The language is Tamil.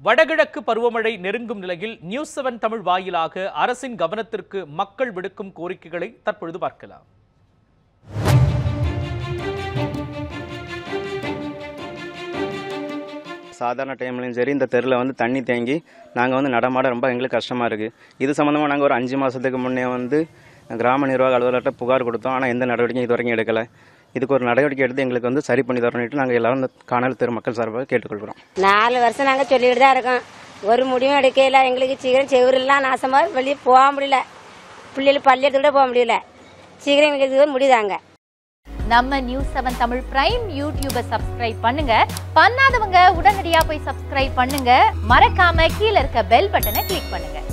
வடகிழக்கு பருவமழை நெருங்கும் நிலையில் நியூஸ் செவன் தமிழ் வாயிலாக அரசின் கவனத்திற்கு மக்கள் விடுக்கும் கோரிக்கைகளை தற்பொழுது பார்க்கலாம் சாதாரண டைம்லையும் சரி இந்த தெருவில் வந்து தண்ணி தேங்கி நாங்கள் வந்து நடமாட ரொம்ப எங்களுக்கு கஷ்டமாக இருக்குது இது சம்மந்தமாக நாங்கள் ஒரு அஞ்சு மாதத்துக்கு முன்னே வந்து கிராம நிர்வாக அலுவலர்கிட்ட புகார் கொடுத்தோம் ஆனால் எந்த நடவடிக்கையும் இது வரைக்கும் எடுக்கலை இதுக்கு ஒரு நடவடிக்கை எடுத்து எங்களுக்கு வந்து சரி பண்ணி தரணும்ட்டு நாங்கள் எல்லாரும் இந்த காணல் தெரு மக்கள் சார்பாக கேட்டுக்கொள்கிறோம் நாலு வருஷம் நாங்கள் சொல்லிட்டு தான் இருக்கோம் ஒரு முடிவும் எடுக்கையில் எங்களுக்கு சீக்கிரம் செவரெல்லாம் நாசமாக வெளியே போக முடியல பிள்ளைகள் பள்ளியெடுத்து கூட போக முடியல சீக்கிரம் எங்களுக்கு இது முடிதாங்க நம்ம நியூஸ் செவன் தமிழ் பிரைம் யூடியூபை சப்ஸ்கிரைப் பண்ணுங்க பண்ணாதவங்க உடனடியா போய் சப்ஸ்கிரைப் பண்ணுங்க மறக்காம கீழ இருக்க பெல் பட்டனை கிளிக் பண்ணுங்க